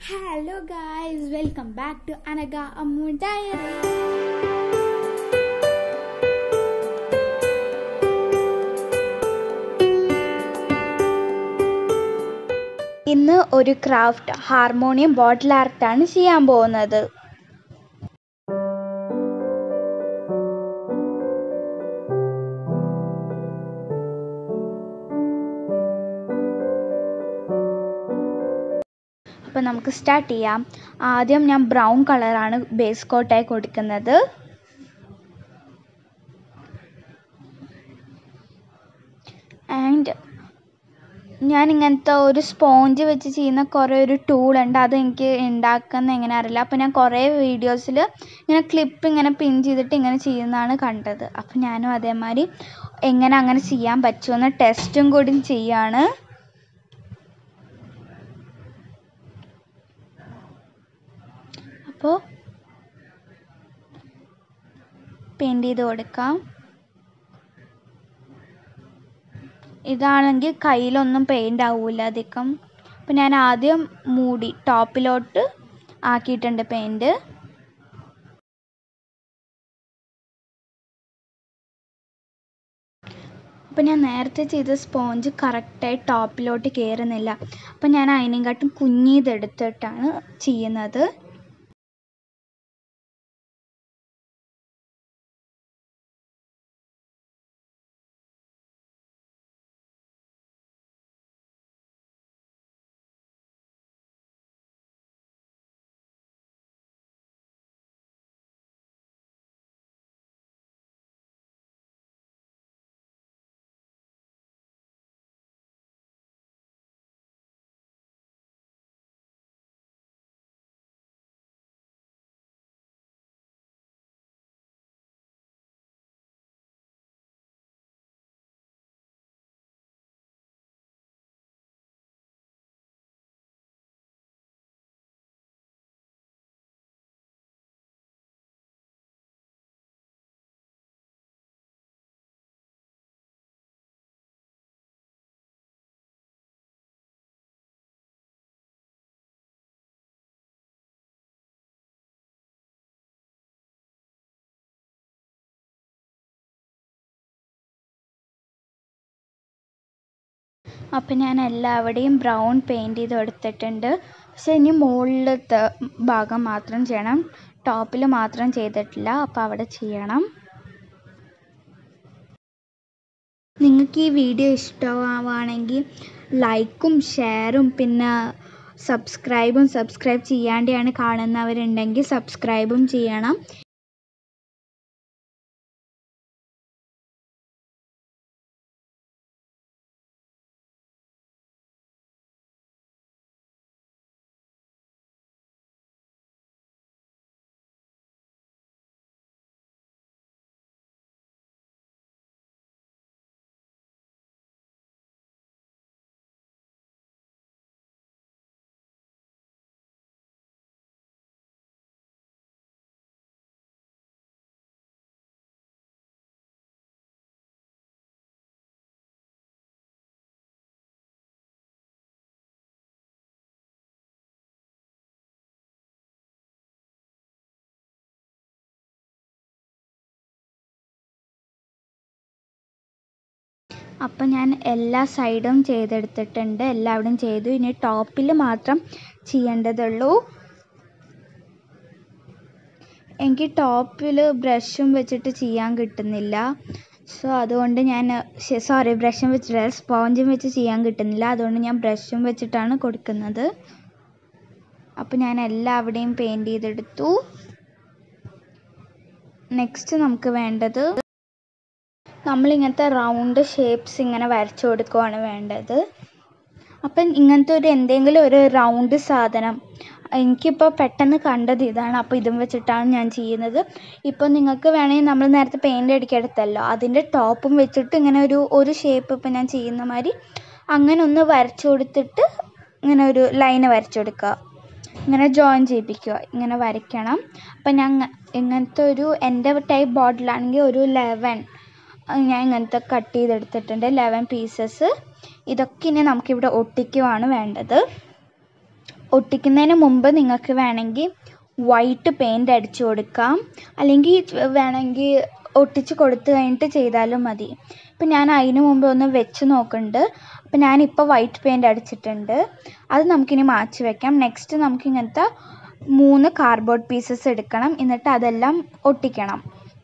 Hello guys, welcome back to Anaga Amu Diary. ഇന്ന് ഒരു craft harmonium ബോട്ടിൽ ആർട്ടാണ് ചെയ്യാൻ പോകുന്നത് അപ്പോൾ നമുക്ക് സ്റ്റാർട്ട് ചെയ്യാം ആദ്യം ഞാൻ ബ്രൗൺ കളറാണ് ബേസ് കോട്ടായി കൊടുക്കുന്നത് ആൻഡ് ഞാൻ ഇങ്ങനത്തെ ഒരു സ്പോഞ്ച് വെച്ച് ചെയ്യുന്ന കുറേ ഒരു ടൂൾ ഉണ്ട് അത് എനിക്ക് ഉണ്ടാക്കുന്ന എങ്ങനെ അറിയില്ല അപ്പോൾ ഞാൻ കുറേ വീഡിയോസിൽ ഇങ്ങനെ ക്ലിപ്പ് ഇങ്ങനെ പിൻ ചെയ്തിട്ട് ഇങ്ങനെ ചെയ്യുന്നതാണ് കണ്ടത് അപ്പോൾ ഞാനും അതേമാതിരി എങ്ങനെ അങ്ങനെ ചെയ്യാൻ പറ്റുമെന്ന് ടെസ്റ്റും കൂടി ചെയ്യാണ് അപ്പോൾ പെയിൻറ് ചെയ്ത് കൊടുക്കാം ഇതാണെങ്കിൽ കയ്യിലൊന്നും പെയിൻ്റ് ആവില്ല അധികം അപ്പം ഞാൻ ആദ്യം മൂടി ടോപ്പിലോട്ട് ആക്കിയിട്ടുണ്ട് പെയിൻറ് അപ്പം ഞാൻ നേരത്തെ ചെയ്ത സ്പോഞ്ച് കറക്റ്റായി ടോപ്പിലോട്ട് കയറുന്നില്ല അപ്പം ഞാൻ അതിനെക്കാട്ടും കുഞ്ഞിതെടുത്തിട്ടാണ് ചെയ്യുന്നത് അപ്പം ഞാൻ എല്ലാവിടെയും ബ്രൗൺ പെയിൻറ് ചെയ്ത് കൊടുത്തിട്ടുണ്ട് പക്ഷേ ഇനി മുകളിലത്തെ ഭാഗം മാത്രം ചെയ്യണം ടോപ്പിൽ മാത്രം ചെയ്തിട്ടില്ല അപ്പോൾ അവിടെ ചെയ്യണം നിങ്ങൾക്ക് ഈ വീഡിയോ ഇഷ്ടമാവുകയാണെങ്കിൽ ലൈക്കും ഷെയറും പിന്നെ സബ്സ്ക്രൈബും സബ്സ്ക്രൈബ് ചെയ്യാതെയാണ് കാണുന്നവരുണ്ടെങ്കിൽ സബ്സ്ക്രൈബും ചെയ്യണം അപ്പം ഞാൻ എല്ലാ സൈഡും ചെയ്തെടുത്തിട്ടുണ്ട് എല്ലാവിടെയും ചെയ്തു ഇനി ടോപ്പിൽ മാത്രം ചെയ്യേണ്ടതുള്ളൂ എനിക്ക് ടോപ്പിൽ ബ്രഷും വെച്ചിട്ട് ചെയ്യാൻ കിട്ടുന്നില്ല സോ അതുകൊണ്ട് ഞാൻ സോറി ബ്രഷും വെച്ചിട്ട് സ്പോഞ്ചും വെച്ച് ചെയ്യാൻ കിട്ടുന്നില്ല അതുകൊണ്ട് ഞാൻ ബ്രഷും വെച്ചിട്ടാണ് കൊടുക്കുന്നത് അപ്പോൾ ഞാൻ എല്ലാവിടെയും പെയിൻറ് ചെയ്തെടുത്തു നെക്സ്റ്റ് നമുക്ക് വേണ്ടത് നമ്മളിങ്ങനത്തെ റൗണ്ട് ഷേപ്സ് ഇങ്ങനെ വരച്ചു കൊടുക്കുകയാണ് വേണ്ടത് അപ്പം ഇങ്ങനത്തെ ഒരു എന്തെങ്കിലും ഒരു റൗണ്ട് സാധനം എനിക്കിപ്പോൾ പെട്ടെന്ന് കണ്ടത് ഇതാണ് അപ്പോൾ ഇതും വെച്ചിട്ടാണ് ഞാൻ ചെയ്യുന്നത് ഇപ്പോൾ നിങ്ങൾക്ക് വേണമെങ്കിൽ നമ്മൾ നേരത്തെ പെയിൻ്റ് അടിക്കെടുത്തല്ലോ അതിൻ്റെ ടോപ്പും വെച്ചിട്ട് ഇങ്ങനെ ഒരു ഒരു ഷേപ്പ് ഇപ്പോൾ ഞാൻ ചെയ്യുന്ന മാതിരി അങ്ങനെ ഒന്ന് വരച്ചു കൊടുത്തിട്ട് ഇങ്ങനെ ഒരു ലൈന് വരച്ചു കൊടുക്കുക ഇങ്ങനെ ജോയിൻ ചെയ്യിപ്പിക്കുക ഇങ്ങനെ വരയ്ക്കണം അപ്പം ഞാൻ ഇങ്ങനത്തെ ഒരു എൻ്റെ ടൈപ്പ് ബോട്ടിലാണെങ്കിൽ ഒരു ലെവൻ ഞാൻ ഇങ്ങനത്തെ കട്ട് ചെയ്തെടുത്തിട്ടുണ്ട് ലെവൻ പീസസ് ഇതൊക്കെ ഇനി നമുക്കിവിടെ ഒട്ടിക്കുവാണ് വേണ്ടത് ഒട്ടിക്കുന്നതിന് മുമ്പ് നിങ്ങൾക്ക് വേണമെങ്കിൽ വൈറ്റ് പെയിൻ്റ് അടിച്ചു കൊടുക്കാം അല്ലെങ്കിൽ വേണമെങ്കിൽ ഒട്ടിച്ച് കൊടുത്തു കഴിഞ്ഞിട്ട് ചെയ്താലും മതി ഇപ്പം ഞാൻ അതിന് മുമ്പ് ഒന്ന് വെച്ച് നോക്കുന്നുണ്ട് അപ്പം ഞാനിപ്പോൾ വൈറ്റ് പെയിൻ്റ് അടിച്ചിട്ടുണ്ട് അത് നമുക്കിനി മാറ്റി വെക്കാം നെക്സ്റ്റ് നമുക്ക് ഇങ്ങനത്തെ മൂന്ന് കാർഡ്ബോർഡ് പീസസ് എടുക്കണം എന്നിട്ട് അതെല്ലാം ഒട്ടിക്കണം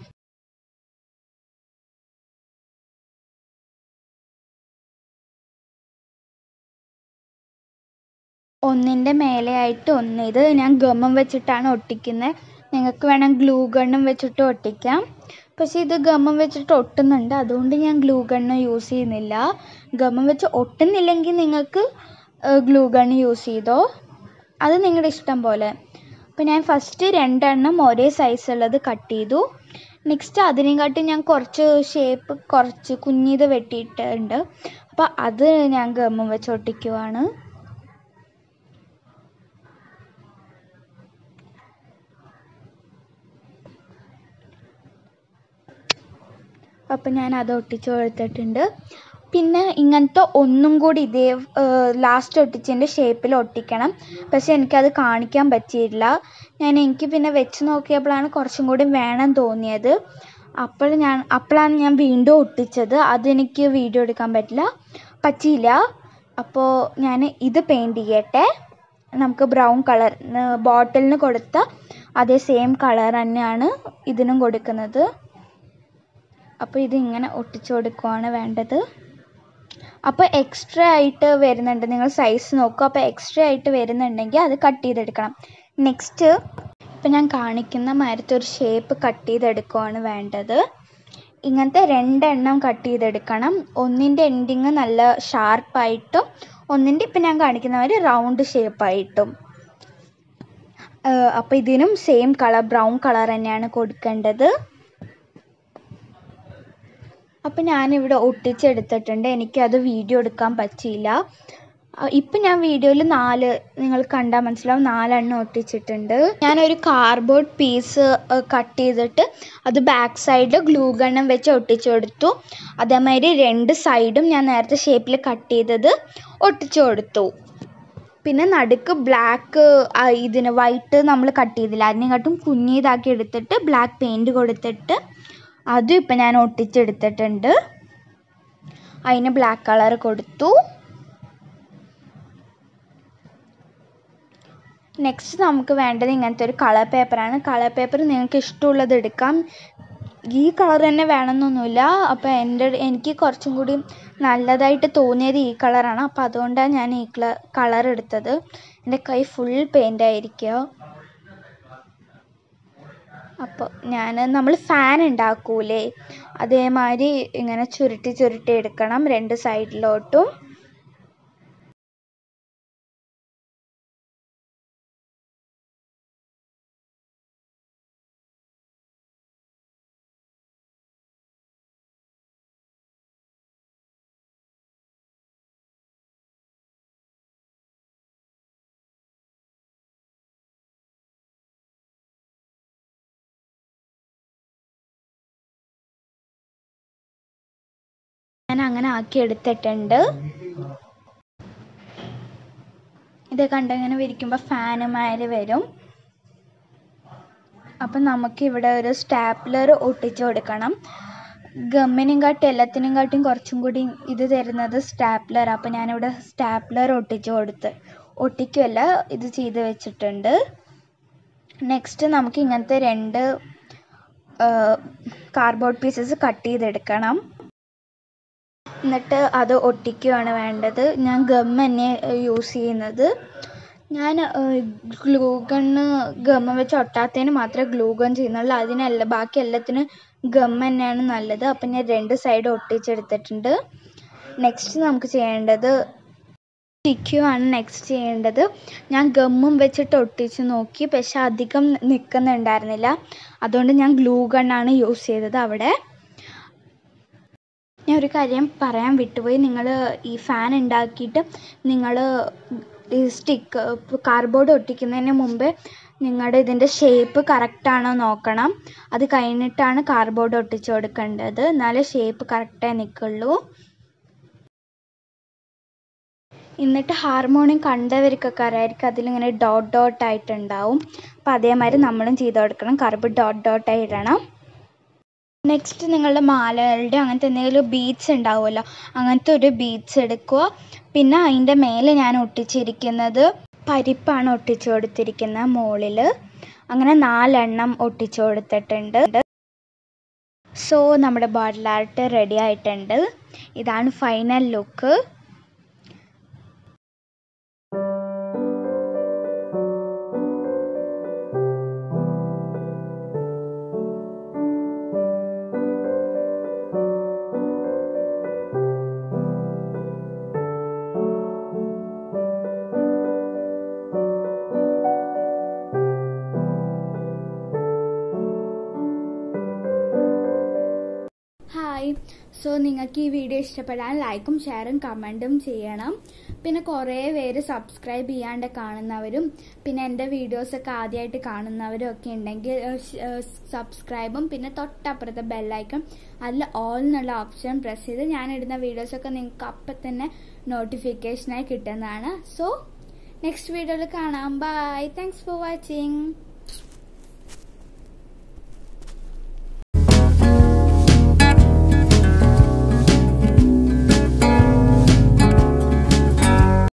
ഒന്നിൻ്റെ മേലെയായിട്ട് ഒന്ന് ഇത് ഞാൻ ഗമ്മം വെച്ചിട്ടാണ് ഒട്ടിക്കുന്നത് നിങ്ങൾക്ക് വേണം ഗ്ലൂ ഗണ്ണും വെച്ചിട്ട് ഒട്ടിക്കാം പക്ഷേ ഇത് ഗമ്മം വെച്ചിട്ട് ഒട്ടുന്നുണ്ട് അതുകൊണ്ട് ഞാൻ ഗ്ലൂ ഗണ്ണ് യൂസ് ചെയ്യുന്നില്ല ഗമ്മം വെച്ച് ഒട്ടുന്നില്ലെങ്കിൽ നിങ്ങൾക്ക് ഗ്ലൂ ഗണ്ണ് യൂസ് ചെയ്തോ അത് നിങ്ങളുടെ ഇഷ്ടം പോലെ അപ്പോൾ ഞാൻ ഫസ്റ്റ് രണ്ടെണ്ണം ഒരേ സൈസുള്ളത് കട്ട് ചെയ്തു നെക്സ്റ്റ് അതിനെക്കാട്ടി ഞാൻ കുറച്ച് ഷേപ്പ് കുറച്ച് കുഞ്ഞിത് വെട്ടിയിട്ടുണ്ട് അപ്പോൾ അത് ഞാൻ ഗമ്മം വെച്ച് ഒട്ടിക്കുവാണ് അപ്പം ഞാൻ അത് ഒട്ടിച്ച് കൊടുത്തിട്ടുണ്ട് പിന്നെ ഇങ്ങനത്തെ ഒന്നും കൂടി ഇതേ ലാസ്റ്റ് ഒട്ടിച്ചതിൻ്റെ ഷേപ്പിൽ ഒട്ടിക്കണം പക്ഷെ എനിക്കത് കാണിക്കാൻ പറ്റിയില്ല ഞാൻ എനിക്ക് പിന്നെ വെച്ച് നോക്കിയപ്പോഴാണ് കുറച്ചും കൂടി വേണം തോന്നിയത് അപ്പോൾ ഞാൻ അപ്പോഴാണ് ഞാൻ വീണ്ടും ഒട്ടിച്ചത് അതെനിക്ക് വീഡിയോ എടുക്കാൻ പറ്റില്ല പറ്റിയില്ല അപ്പോൾ ഞാൻ ഇത് പെയിൻറ് ചെയ്യട്ടെ നമുക്ക് ബ്രൗൺ കളർ ബോട്ടിലിന് കൊടുത്ത അതേ സെയിം കളർ തന്നെയാണ് ഇതിനും കൊടുക്കുന്നത് അപ്പോൾ ഇത് ഇങ്ങനെ ഒട്ടിച്ചു കൊടുക്കുകയാണ് വേണ്ടത് അപ്പോൾ എക്സ്ട്രാ ആയിട്ട് വരുന്നുണ്ട് നിങ്ങൾ സൈസ് നോക്കുക അപ്പോൾ എക്സ്ട്രാ ആയിട്ട് വരുന്നുണ്ടെങ്കിൽ അത് കട്ട് ചെയ്തെടുക്കണം നെക്സ്റ്റ് ഇപ്പം ഞാൻ കാണിക്കുന്ന മാരത്തെ ഒരു ഷേപ്പ് കട്ട് ചെയ്തെടുക്കുകയാണ് വേണ്ടത് ഇങ്ങനത്തെ രണ്ടെണ്ണം കട്ട് ചെയ്തെടുക്കണം ഒന്നിൻ്റെ എൻഡിങ് നല്ല ഷാർപ്പായിട്ടും ഒന്നിൻ്റെ ഇപ്പം ഞാൻ കാണിക്കുന്ന മാതിരി റൗണ്ട് ഷേപ്പായിട്ടും അപ്പോൾ ഇതിനും സെയിം കളർ ബ്രൗൺ കളർ തന്നെയാണ് കൊടുക്കേണ്ടത് അപ്പം ഞാനിവിടെ ഒട്ടിച്ചെടുത്തിട്ടുണ്ട് എനിക്കത് വീഡിയോ എടുക്കാൻ പറ്റിയില്ല ഇപ്പം ഞാൻ വീഡിയോയിൽ നാല് നിങ്ങൾ കണ്ടാൽ മനസ്സിലാവും നാലെണ്ണം ഒട്ടിച്ചിട്ടുണ്ട് ഞാനൊരു കാർഡ്ബോർഡ് പീസ് കട്ട് ചെയ്തിട്ട് അത് ബാക്ക് സൈഡിൽ ഗ്ലൂ ഗണ്ണം വെച്ച് ഒട്ടിച്ചു കൊടുത്തു അതേമാതിരി രണ്ട് സൈഡും ഞാൻ നേരത്തെ ഷേപ്പിൽ കട്ട് ചെയ്തത് ഒട്ടിച്ചു കൊടുത്തു പിന്നെ നടുക്ക് ബ്ലാക്ക് ഇതിന് വൈറ്റ് നമ്മൾ കട്ട് ചെയ്തില്ല അതിനെക്കാട്ടും കുഞ്ഞിതാക്കി എടുത്തിട്ട് ബ്ലാക്ക് പെയിൻറ് കൊടുത്തിട്ട് അതും ഇപ്പം ഞാൻ ഒട്ടിച്ചെടുത്തിട്ടുണ്ട് അതിന് ബ്ലാക്ക് കളർ കൊടുത്തു നെക്സ്റ്റ് നമുക്ക് വേണ്ടത് ഇങ്ങനത്തെ ഒരു കളർ പേപ്പറാണ് കളർ പേപ്പർ നിങ്ങൾക്ക് ഇഷ്ടമുള്ളത് എടുക്കാം ഈ കളർ തന്നെ വേണമെന്നൊന്നുമില്ല അപ്പോൾ എൻ്റെ എനിക്ക് കുറച്ചും കൂടി നല്ലതായിട്ട് തോന്നിയത് ഈ കളറാണ് അപ്പോൾ അതുകൊണ്ടാണ് ഞാൻ ഈ കളർ എടുത്തത് എൻ്റെ കൈ ഫുൾ പെയിൻ്റ് ആയിരിക്കുക അപ്പോൾ ഞാൻ നമ്മൾ ഫാൻ ഉണ്ടാക്കൂലേ അതേമാതിരി ഇങ്ങനെ ചുരുട്ടി ചുരുട്ടി എടുക്കണം രണ്ട് സൈഡിലോട്ടും ഞാൻ അങ്ങനെ ആക്കി എടുത്തിട്ടുണ്ട് ഇത് കണ്ടിങ്ങനെ വിരിക്കുമ്പോൾ ഫാനുമാര് വരും അപ്പം നമുക്ക് ഇവിടെ ഒരു സ്റ്റാപ്ലർ ഒട്ടിച്ചു കൊടുക്കണം ഗമ്മിനും കാട്ടി എല്ലാത്തിനും കാട്ടിയും കുറച്ചും കൂടി ഇത് തരുന്നത് സ്റ്റാപ്ലർ അപ്പം ഞാനിവിടെ സ്റ്റാപ്ലർ ഒട്ടിച്ചു കൊടുത്ത് ഒട്ടിക്കുമല്ല ഇത് ചെയ്ത് വെച്ചിട്ടുണ്ട് നെക്സ്റ്റ് നമുക്ക് ഇങ്ങനത്തെ രണ്ട് കാർഡ്ബോർഡ് പീസസ് കട്ട് ചെയ്തെടുക്കണം എന്നിട്ട് അത് ഒട്ടിക്കുകയാണ് വേണ്ടത് ഞാൻ ഗം തന്നെ യൂസ് ചെയ്യുന്നത് ഞാൻ ഗ്ലൂ ഗണ്ണ് ഗമ്മ വെച്ച് ഒട്ടാത്തതിന് മാത്രമേ ഗ്ലൂ ഗൺ ചെയ്യുന്നുള്ളൂ അതിനല്ല ബാക്കി എല്ലാത്തിനും ഗം തന്നെയാണ് നല്ലത് അപ്പം ഞാൻ രണ്ട് സൈഡ് ഒട്ടിച്ചെടുത്തിട്ടുണ്ട് നെക്സ്റ്റ് നമുക്ക് ചെയ്യേണ്ടത് സ്റ്റിക്കുമാണ് നെക്സ്റ്റ് ചെയ്യേണ്ടത് ഞാൻ ഗമ്മും വെച്ചിട്ട് ഒട്ടിച്ച് നോക്കി പക്ഷെ അധികം നിൽക്കുന്നുണ്ടായിരുന്നില്ല അതുകൊണ്ട് ഞാൻ ഗ്ലൂ ഗണ്ണാണ് യൂസ് ചെയ്തത് അവിടെ ഞാൻ ഒരു കാര്യം പറയാൻ വിട്ടുപോയി നിങ്ങൾ ഈ ഫാൻ ഉണ്ടാക്കിയിട്ട് നിങ്ങൾ ഈ സ്റ്റിക്ക് കാർഡ്ബോർഡ് ഒട്ടിക്കുന്നതിന് മുമ്പേ നിങ്ങളുടെ ഇതിൻ്റെ ഷേപ്പ് കറക്റ്റാണോ നോക്കണം അത് കഴിഞ്ഞിട്ടാണ് കാർഡ്ബോർഡ് ഒട്ടിച്ച് കൊടുക്കേണ്ടത് എന്നാലേ ഷേപ്പ് കറക്റ്റായി നിൽക്കുള്ളൂ എന്നിട്ട് ഹാർമോണിയം കണ്ടവർക്കൊക്കെ അറിയായിരിക്കും അതിലിങ്ങനെ ഡോട്ട് ഡോട്ട് ആയിട്ടുണ്ടാവും അപ്പം അതേമാതിരി നമ്മളും ചെയ്ത് കൊടുക്കണം കറുപ്പ് ഡോട്ട് ഡോട്ടായി ഇടണം നെക്സ്റ്റ് നിങ്ങളുടെ മാലകളുടെ അങ്ങനത്തെ എന്തെങ്കിലും ബീഡ്സ് ഉണ്ടാവുമല്ലോ അങ്ങനത്തെ ഒരു ബീഡ്സ് എടുക്കുക പിന്നെ അതിൻ്റെ മേലെ ഞാൻ ഒട്ടിച്ചിരിക്കുന്നത് പരിപ്പാണ് ഒട്ടിച്ചു കൊടുത്തിരിക്കുന്നത് മുകളിൽ അങ്ങനെ നാലെണ്ണം ഒട്ടിച്ചു കൊടുത്തിട്ടുണ്ട് സോ നമ്മുടെ ബോട്ടിൽ ആർട്ട് റെഡി ആയിട്ടുണ്ട് ഇതാണ് ഫൈനൽ ലുക്ക് ഹായ് സോ നിങ്ങൾക്ക് ഈ വീഡിയോ ഇഷ്ടപ്പെടാൻ ലൈക്കും ഷെയറും കമൻറ്റും ചെയ്യണം പിന്നെ കുറേ പേര് സബ്സ്ക്രൈബ് ചെയ്യാണ്ട് കാണുന്നവരും പിന്നെ എൻ്റെ വീഡിയോസൊക്കെ ആദ്യമായിട്ട് കാണുന്നവരും ഒക്കെ ഉണ്ടെങ്കിൽ സബ്സ്ക്രൈബും പിന്നെ തൊട്ടപ്പുറത്തെ ബെല്ലൈക്കൺ അതിൽ ഓൾ എന്നുള്ള ഓപ്ഷൻ പ്രസ് ചെയ്ത് ഞാൻ ഇടുന്ന വീഡിയോസൊക്കെ നിങ്ങൾക്ക് അപ്പം തന്നെ നോട്ടിഫിക്കേഷനായി കിട്ടുന്നതാണ് സോ നെക്സ്റ്റ് വീഡിയോയിൽ കാണാം ബൈ താങ്ക്സ് ഫോർ വാച്ചിങ്